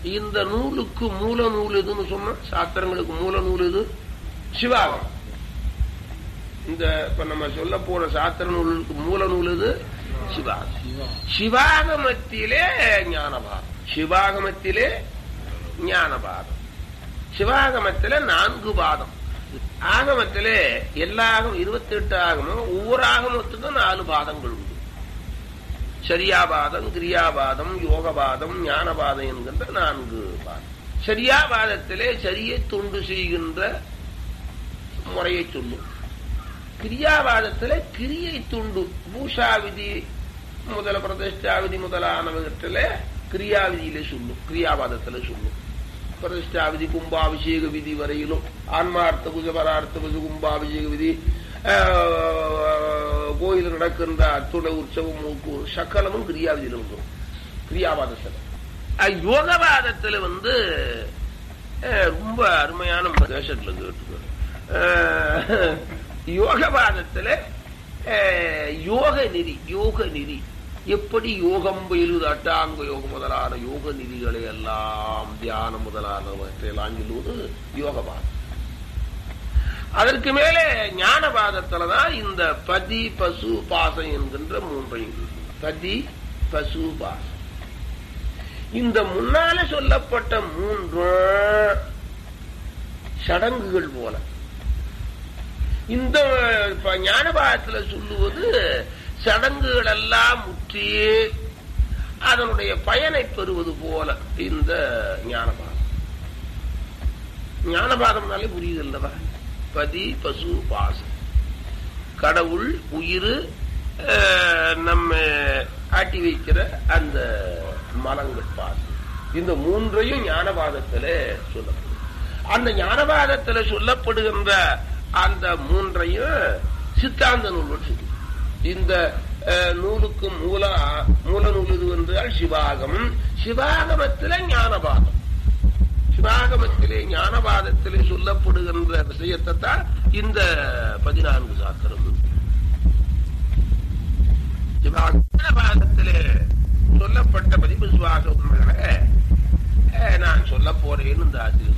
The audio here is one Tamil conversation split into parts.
இந்த நூலுக்கு மூல நூல் எதுன்னு சொன்ன சாஸ்திரங்களுக்கு மூல நூல் எது சிவாகம் இந்த இப்ப நம்ம சொல்ல போற சாஸ்திர நூலுக்கு மூல நூல் எது சிவாகம் சிவாகமத்திலே ஞானபாதம் சிவாகமத்திலே ஞானபாதம் சிவாகமத்திலே நான்கு பாதம் ஆகமத்திலே எல்லா ஆகமும் இருபத்தி எட்டு ஆகமும் ஒவ்வொரு ஆகமத்துக்கும் நாலு பாதங்கள் உண்டு சரியாபாதம் கிரியாபாதம் யோகபாதம் ஞானபாதம் என்கின்ற நான்கு பாதம் சரியாபாதத்திலே சரியை தொண்டு செய்கின்ற முறையை சொல்லும் கிரியாவாதத்துல கிரியை துண்டு பூஷா விதி முதல பிரதிஷ்டா விதி முதலானவற்றில கிரியாவிதியில சொல்லும் கிரியாவாதத்துல சொல்லும் பிரதிஷ்டா விதி கும்பாபிஷேக விதி வரையிலும் ஆன்மார்த்த புஜ பரார்த்த புஜ கும்பாபிஷேக விதி கோயில் நடக்கின்ற அத்துணை உற்சவம் மூக்கு சக்கலமும் கிரியாவிதியில வந்துடும் கிரியாவாதத்துல யோகவாதத்துல வந்து ரொம்ப அருமையான தேசத்துல கேட்டுக்கோ யோகவாதத்துல யோக நெறி யோக நெறி எப்படி யோகம் பயிலுவது அட்டாங்க யோகம் முதலான யோக நெறிகளை எல்லாம் தியானம் முதலானவற்றையெல்லாம் சொல்லுவது யோகவாதம் அதற்கு மேலே ஞானபாதத்துலதான் இந்த பதி பசு பாசம் என்கின்ற மூன்றையும் பதி பசு பாசம் இந்த முன்னால சொல்லப்பட்ட மூன்றும் சடங்குகள் போல இந்த ஞானபாகத்துல சொல்லுவது சடங்குகள் எல்லாம் முற்றி அதனுடைய பயனை பெறுவது போல இந்த ஞானபாதம் ஞானபாதம்னாலே புரியுது அல்லவா பதி பசு பாசம் கடவுள் உயிர் நம்ம ஆட்டி வைக்கிற அந்த மலங்கள் பாசம் இந்த மூன்றையும் ஞானபாதத்துல சொல்லப்படும் அந்த ஞானபாதத்துல சொல்லப்படுகின்ற அந்த மூன்றையும் சித்தாந்த நூல்கள் சொல்லு இந்த நூலுக்கு மூல மூல நூல் இது என்றால் சிவாகம் சிவாகமத்தில ஞானபாதம் சிவாகமத்திலே ஞானபாதத்திலே சொல்லப்படுகின்ற விஷயத்தை தான் இந்த பதினான்கு சாஸ்திரம் ஞானபாதத்திலே சொல்லப்பட்ட பதிப்பு சுவாக உண்மைகளை நான் சொல்ல போறேன்னு இந்த ஆசிரியர்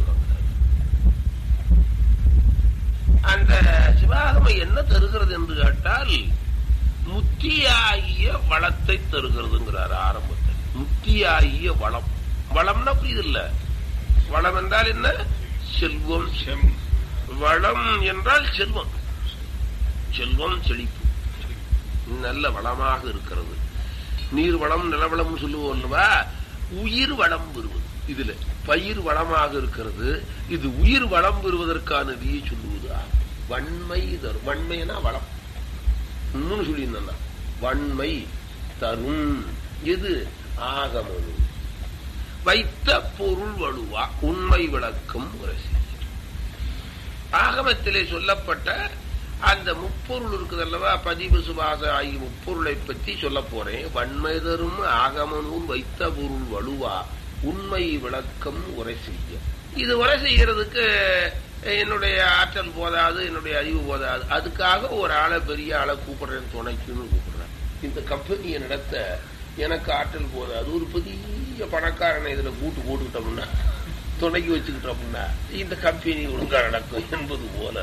அந்த சிவாகமம் என்ன தருகிறது என்று கேட்டால் முத்தியாகிய வளத்தை தருகிறதுங்கிறார் ஆரம்பத்தில் முத்தியாகிய வளம் வளம்னா புரியுது இல்ல வளம் என்றால் என்ன செல்வம் செம் வளம் என்றால் செல்வம் செல்வம் செழிப்பு நல்ல வளமாக இருக்கிறது நீர் வளம் நிலவளம் சொல்லுவோம் அல்லவா உயிர் வளம் பெறுவது இதுல பயிர் வளமாக இருக்கிறது இது உயிர் வளம் பெறுவதற்கான விதியை சொல்லுவது வன்மை தரும் வன்மைனா வளம் இன்னொன்னு சொல்லியிருந்தா வன்மை தரும் எது ஆகமனு வைத்த பொருள் வலுவா உண்மை விளக்கம் உரசி ஆகமத்திலே சொல்லப்பட்ட அந்த முப்பொருள் இருக்குது அல்லவா பதிவு சுபாச ஆகிய முப்பொருளை பற்றி சொல்ல போறேன் வன்மை தரும் ஆகமனூர் வைத்த பொருள் வலுவா உண்மை விளக்கம் உரை செய்ய இது உரை செய்கிறதுக்கு என்னுடைய ஆற்றல் போதாது என்னுடைய அறிவு போதாது அதுக்காக ஒரு ஆளை பெரிய ஆளை கூப்பிடுறேன் துணைக்குன்னு கூப்பிடுறேன் இந்த கம்பெனியை நடத்த எனக்கு ஆற்றல் போதாது ஒரு பெரிய பணக்காரனை இதுல கூட்டு போட்டுக்கிட்டோம்னா துணைக்கு வச்சுக்கிட்டோம்னா இந்த கம்பெனி ஒழுங்கா நடக்கும் என்பது போல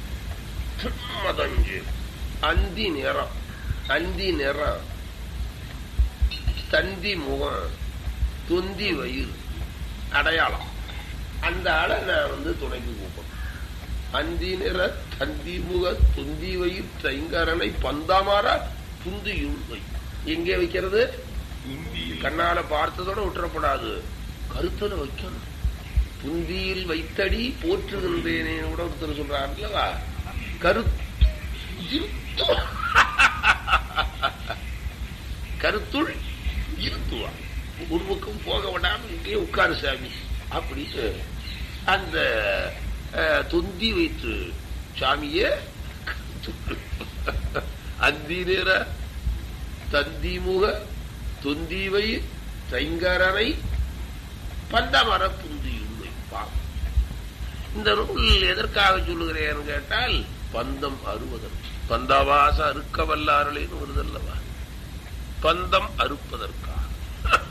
மதஞ்சு அந்தி நிறம் அந்தி நிறம் தந்தி முகம் தொந்தி வயிறு அடையாளம் அந்த ஆளை நான் வந்து துணைக்கு கூப்பிடுறேன் அந்தி நிற தந்தி முக தொந்தி வயிறு தைங்கரனை பந்தாமாரா புந்தியுள் வை எங்கே வைக்கிறது கண்ணால பார்த்ததோட விட்டுறப்படாது கருத்துல வைக்கணும் புந்தியில் வைத்தடி போற்றுகின்றேனே கூட ஒருத்தர் சொல்றாரு இல்லவா கரு கருத்துள் இருத்துவா ஒரு பக்கம் போக விடாம இங்கேயே உட்காரு சாமி அப்படின்னு அந்த தொந்தி வைத்து சாமிய அந்தி நேர தந்தி முக தொந்திவை தைங்கரனை பந்தமர புந்தியும் வைப்பான் இந்த நூல் எதற்காக சொல்லுகிறேன் கேட்டால் பந்தம் அறுவதற்கு பந்தவாச அறுக்க வல்லாரலேன்னு வருதல்லவா பந்தம் அறுப்பதற்காக